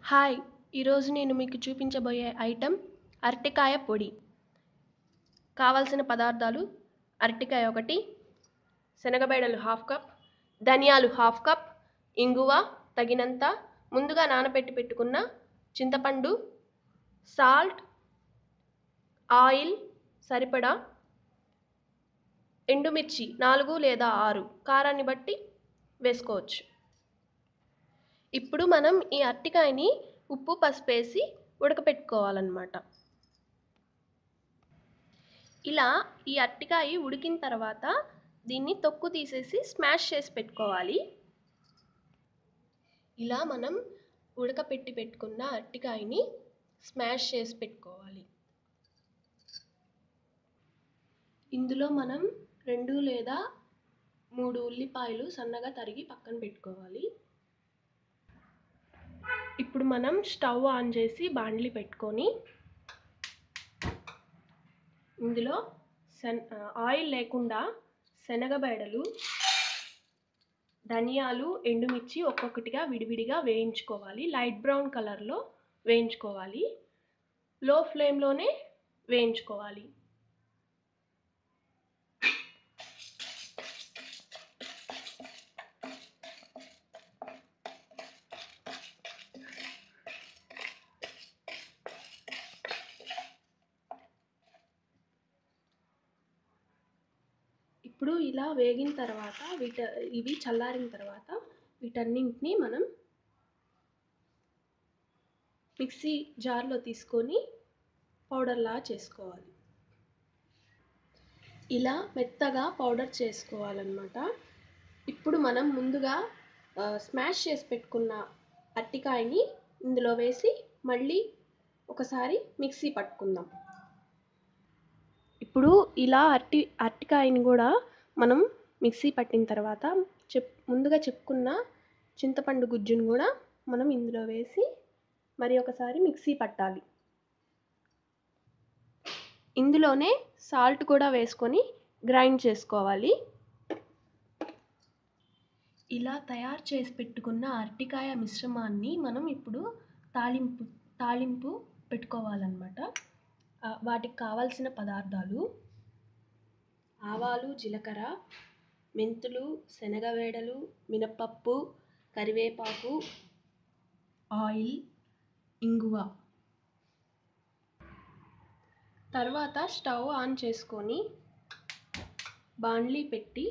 hi ఈరోజు నేను మీకు చూపించబోయే ఐటెం అరటికాయ పొడి కావలసిన పదార్థాలు అరటికాయ ఒకటి శనగబేడలు హాఫ్ కప్ ధనియాలు హాఫ్ కప్ ఇంగువ తగినంత ముందుగా నానబెట్టి పెట్టుకున్న చింతపండు సాల్ట్ ఆయిల్ సరిపడా ఎండుమిర్చి నాలుగు లేదా ఆరు కారాన్ని బట్టి వేసుకోవచ్చు ఇప్పుడు మనం ఈ అరటికాయని ఉప్పు పసుపు వేసి ఉడకపెట్టుకోవాలన్నమాట ఇలా ఈ అరటికాయ ఉడికిన తర్వాత దీన్ని తొక్కు తీసేసి స్మాష్ చేసి పెట్టుకోవాలి ఇలా మనం ఉడకపెట్టి పెట్టుకున్న అరటికాయని స్మాష్ చేసి పెట్టుకోవాలి ఇందులో మనం రెండు లేదా మూడు ఉల్లిపాయలు సన్నగా తరిగి పక్కన పెట్టుకోవాలి ఇప్పుడు మనం స్టవ్ ఆన్ చేసి బాండ్లీ పెట్టుకొని ఇందులో శన్ ఆయిల్ లేకుండా శనగబేడలు ధనియాలు ఎండుమిర్చి ఒక్కొక్కటిగా విడివిడిగా వేయించుకోవాలి లైట్ బ్రౌన్ కలర్లో వేయించుకోవాలి లో ఫ్లేమ్లోనే వేయించుకోవాలి ఇప్పుడు ఇలా వేగిన తర్వాత వీట ఇవి చల్లారిన తర్వాత వీటన్నింటినీ మనం మిక్సీ జార్లో తీసుకొని పౌడర్లా చేసుకోవాలి ఇలా మెత్తగా పౌడర్ చేసుకోవాలన్నమాట ఇప్పుడు మనం ముందుగా స్మాష్ చేసి పెట్టుకున్న అరటికాయని ఇందులో వేసి మళ్ళీ ఒకసారి మిక్సీ పట్టుకుందాం ఇప్పుడు ఇలా అరటి అరటికాయని కూడా మనం మిక్సీ పట్టిన తర్వాత చెప్ ముందుగా చెప్పుకున్న చింతపండు గుజ్జును కూడా మనం ఇందులో వేసి మరి ఒకసారి మిక్సీ పట్టాలి ఇందులోనే సాల్ట్ కూడా వేసుకొని గ్రైండ్ చేసుకోవాలి ఇలా తయారు చేసి పెట్టుకున్న అరటికాయ మిశ్రమాన్ని మనం ఇప్పుడు తాలింపు తాలింపు పెట్టుకోవాలన్నమాట వాటికి కావాల్సిన పదార్థాలు ఆవాలు జీలకర్ర మెంతులు శనగవేడలు మినప్పప్పు కరివేపాకు ఆయిల్ ఇంగువ తర్వాత స్టవ్ ఆన్ చేసుకొని బాండ్లీ పెట్టి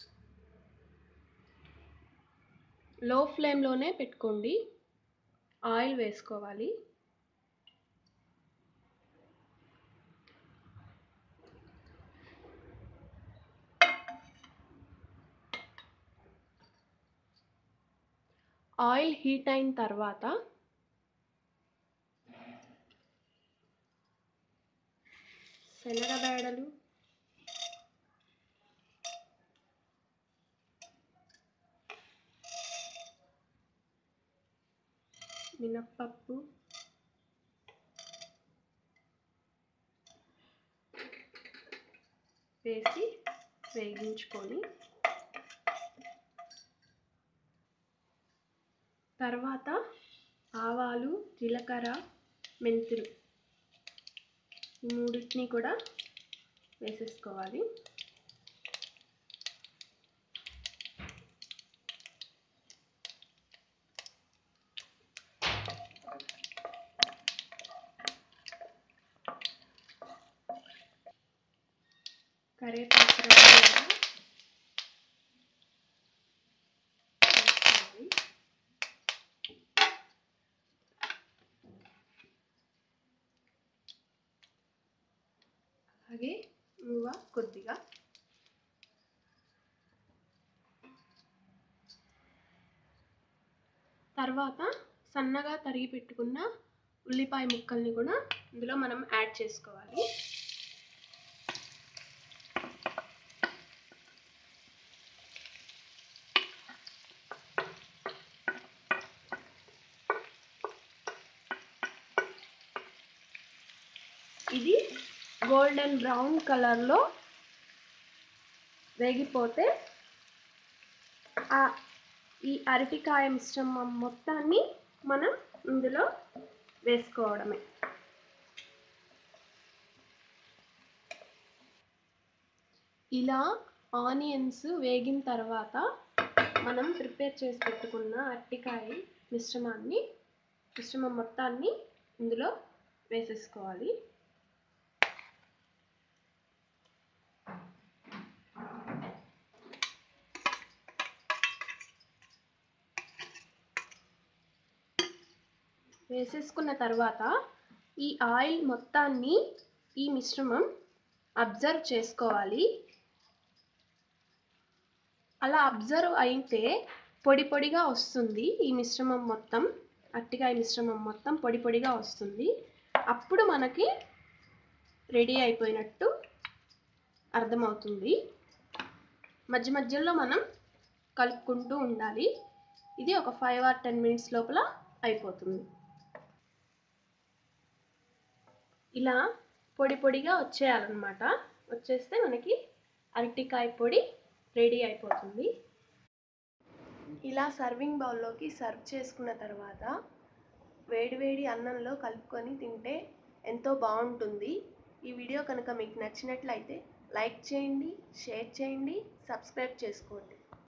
లో ఫ్లేమ్లోనే పెట్టుకోండి ఆయిల్ వేసుకోవాలి ఆయిల్ హీట్ అయిన తర్వాత శనగబేడలు మినప్పప్పు వేసి వేగించుకొని తర్వాత ఆవాలు జీలకర్ర మెంతులు ఈ మూడింటిని కూడా వేసేసుకోవాలి కరివేపాకు అలాగే ఇంగువ కొద్దిగా తర్వాత సన్నగా తరిగి పెట్టుకున్న ఉల్లిపాయ ముక్కల్ని కూడా ఇందులో మనం యాడ్ చేసుకోవాలి ఇది గోల్డెన్ బ్రౌన్ కలర్లో వేగిపోతే ఈ అరటికాయ మిశ్రమం మొత్తాన్ని మనం ఇందులో వేసుకోవడమే ఇలా ఆనియన్స్ వేగిన తర్వాత మనం ప్రిపేర్ చేసి పెట్టుకున్న అరటికాయ మిశ్రమాన్ని మిశ్రమం మొత్తాన్ని ఇందులో వేసేసుకోవాలి వేసేసుకున్న తర్వాత ఈ ఆయిల్ మొత్తాన్ని ఈ మిశ్రమం అబ్జర్వ్ చేసుకోవాలి అలా అబ్జర్వ్ అయితే పొడి పొడిగా వస్తుంది ఈ మిశ్రమం మొత్తం అట్టికాయ మిశ్రమం మొత్తం పొడి పొడిగా వస్తుంది అప్పుడు మనకి రెడీ అయిపోయినట్టు అర్థమవుతుంది మధ్య మధ్యలో మనం కలుపుకుంటూ ఉండాలి ఇది ఒక ఫైవ్ ఆర్ టెన్ మినిట్స్ లోపల అయిపోతుంది ఇలా పొడి పొడిగా వచ్చేయాలన్నమాట వచ్చేస్తే మనకి అరటికాయ పొడి రెడీ అయిపోతుంది ఇలా సర్వింగ్ బౌల్లోకి సర్వ్ చేసుకున్న తర్వాత వేడివేడి అన్నంలో కలుపుకొని తింటే ఎంతో బాగుంటుంది ఈ వీడియో కనుక మీకు నచ్చినట్లయితే లైక్ చేయండి షేర్ చేయండి సబ్స్క్రైబ్ చేసుకోండి